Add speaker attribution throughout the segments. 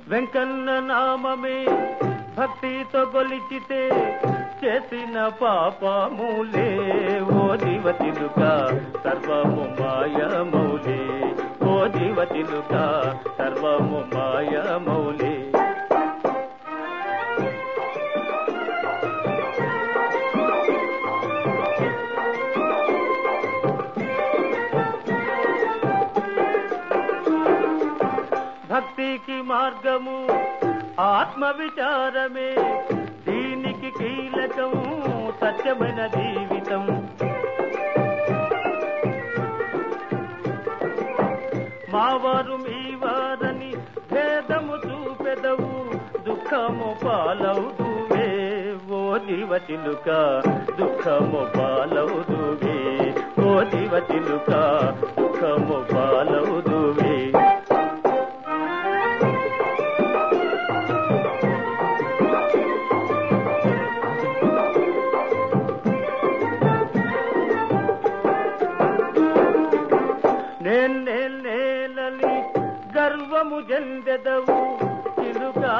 Speaker 1: వెంకన్న నామమే భక్తితో గొలిచితే చేసిన పాపములే ఓ జీవతిలుక సర్వము మాయమౌలే ఓ జీవతిలుక సర్వము మాయమౌలే భక్తికి మార్గము ఆత్మ విచారమే దీనికి కీలకం సత్యమైన జీవితం మావారు మీ వారని భేదము చూపెదవు దుఃఖము పాలవుదువే ఓ జీవతిలుక దుఃఖము పాలవుదువే ఓ జీవతిలుక దుఃఖము పాలవుదువే నేలలి గర్వము జందెదవు చిలుగా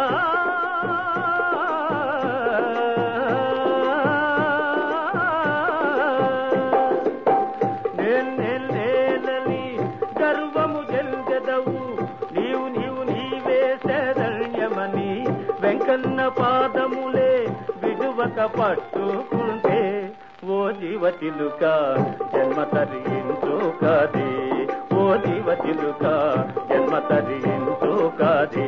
Speaker 1: నేలలి గర్వము జందెదవు నీవు నీవు నీవే శరణ్యమని వెంకన్న పాదములే విడువక పట్టుకుంటే ఓ జీవతిలుక జన్మ తరించు కాదే ఓ జీవతిలుక జన్మ తరించు కాదే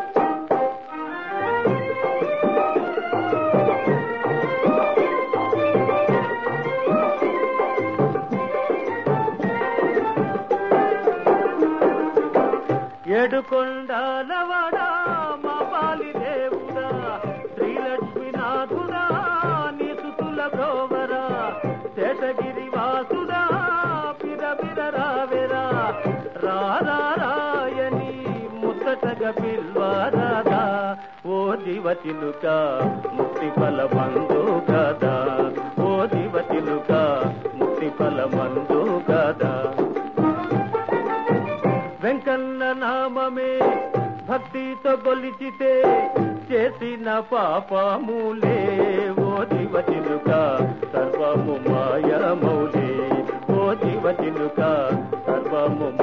Speaker 1: ఏడుకొండాలవాడా మా పాలి దేవుడా శ్రీలక్ష్మీనాథుడా నీ సుతుల బ్రోవరా శేషగిరి వాసుడా పిర పిర రావెరా రారాయని ముచ్చటగ పిల్వారాదా ఓ దివతిలుక ముక్తి ఫల మందు కదా ఓ దివతిలుక ముక్తి ఫల మందు కదా వెంకన్న నామమే భక్తితో గొలిచితే చేసిన పాపములే ఓ జీవతిలుక సర్వము మాయమౌలే ఓ జీవతిలుక సర్వము